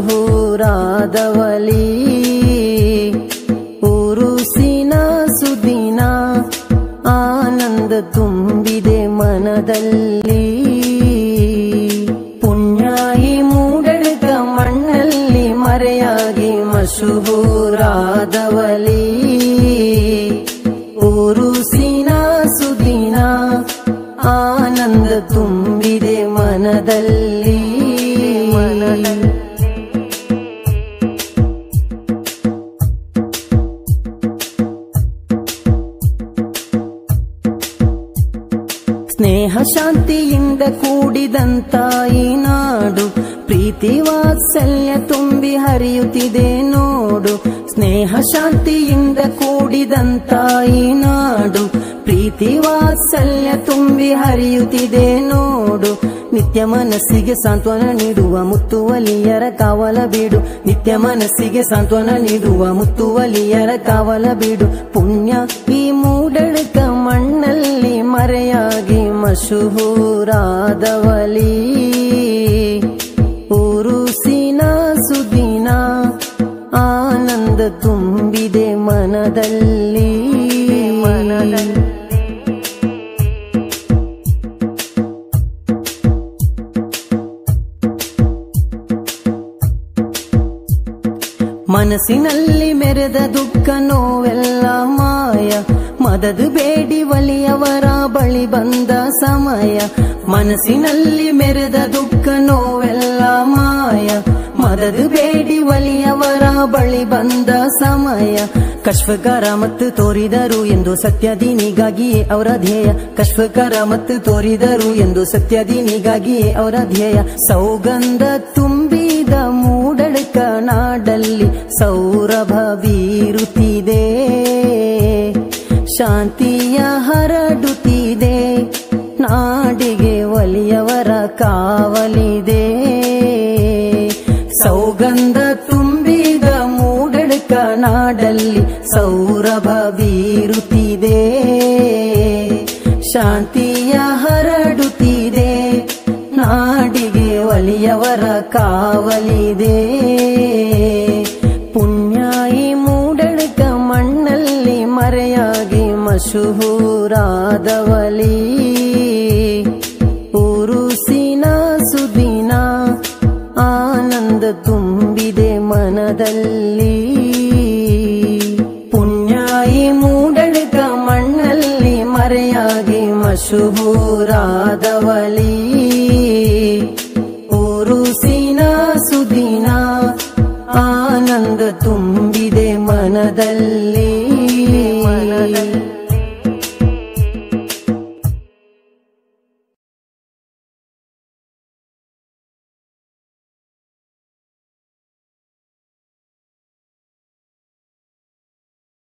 ಮಶಹೂರಾದವಲಿ ಉರುಸಿನ ಸುದಿನ ಆನಂದ ತುಂಬಿದೆ ಮನದಲ್ಲಿ ಪುಣ್ಯಾಯಿ ಮೂಡಳಿತ ಮಣ್ಣಲ್ಲಿ ಮರೆಯಾಗಿ ಮಶಹೂರಾದವಲಿ ಉರುಸಿನ ಸುದಿನ ಆನಂದ ತುಂಬಿದೆ ಮನದಲ್ಲಿ ಸ್ನೇಹ ಶಾಂತಿಯಿಂದ ಕೂಡಿದಂತ ಈ ನಾಡು ಪ್ರೀತಿ ವಾತ್ಸಲ್ಯ ತುಂಬಿ ಹರಿಯುತ್ತಿದೆ ನೋಡು ಸ್ನೇಹ ಶಾಂತಿಯಿಂದ ಕೂಡಿದಂತ ಈ ನಾಡು ಪ್ರೀತಿ ವಾತ್ಸಲ್ಯ ತುಂಬಿ ಹರಿಯುತ್ತಿದೆ ನೋಡು ನಿತ್ಯ ಮನಸ್ಸಿಗೆ ಸಾಂತ್ವನ ನೀಡುವ ಮುತ್ತುವಲಿಯರ ಕಾವಲ ಬೀಡು ನಿತ್ಯ ಮನಸ್ಸಿಗೆ ಸಾಂತ್ವನ ನೀಡುವ ಮುತ್ತುವಲಿಯರ ಕಾವಲ ಬೀಡು ಪುಣ್ಯ ಈ ಮೂಡಳಿತ ಮಣ್ಣಲ್ಲಿ ಮರೆಯಾಗಿ ಮಶಹೂರಾದವಲಿ ಉರುಸಿನ ಸುದಿನ ಆನಂದ ತುಂಬಿದೆ ಮನದಲ್ಲಿ ಮನದಲ್ಲಿ ಮನಸ್ಸಿನಲ್ಲಿ ಮೆರೆದ ದುಃಖ ನೋವೆಲ್ಲ ಮಾಯ ಮದದು ಬೇಡಿ ಒಲಿಯವರ ಬಳಿ ಬಂದ ಸಮಯ ಮನಸ್ಸಿನಲ್ಲಿ ಮೆರೆದ ದುಃಖ ನೋವೆಲ್ಲ ಮಾಯ ಮದದು ಬೇಡಿ ಒಲಿಯವರ ಬಳಿ ಬಂದ ಸಮಯ ಕಶ್ವಕರ ಮತ್ತು ತೋರಿದರು ಎಂದು ಸತ್ಯದೀನಿಗಾಗಿಯೇ ಅವರ ಧ್ಯೇಯ ಕಶ್ವಕರ ಮತ್ತು ತೋರಿದರು ಎಂದು ಸತ್ಯದೀನಿಗಾಗಿಯೇ ಅವರ ಧ್ಯೇಯ ಸೌಗಂಧ ತುಂಬಿದ ಮೂಡಳಿಕ ನಾಡಲ್ಲಿ ಸೌರಭ ಬೀರುತ್ತಿದೆ ಶಾಂತಿಯ ಹರಡುತ್ತಿದೆ ನಾಡಿಗೆ ಒಲಿಯವರ ಕಾವಲಿದೆ ಸೌಗಂಧ ತುಂಬಿದ ಮೂಡಳಿಕ ನಾಡಲ್ಲಿ ಸೌರಭ ಬೀರುತ್ತಿದೆ ಶಾಂತಿಯ ಹರಡುತ್ತಿದೆ ನಾಡಿಗೆ ಒಲಿಯವರ ಕಾವಲಿದೆ ಪುಣ್ಯಾಯಿ ಮೂಡಳಿಕ ಮಣ್ಣಲ್ಲಿ ಮರೆಯಾಗಿ ಮಶಹೂರಾದವಲಿ ಉರುಸಿನ ಸುದಿನ ಆನಂದ ತುಂಬಿದೆ ಮನದಲ್ಲಿ ಪುಣ್ಯಾಯಿ ಮೂಡಳಿಕ ಮಣ್ಣಲ್ಲಿ ಮರೆಯಾಗಿ ಮಶಹೂರಾದವಲಿ ಉರುಸಿನ ಸುದಿನ ಆನಂದ ತುಂಬಿದೆ ಮನದಲ್ಲಿ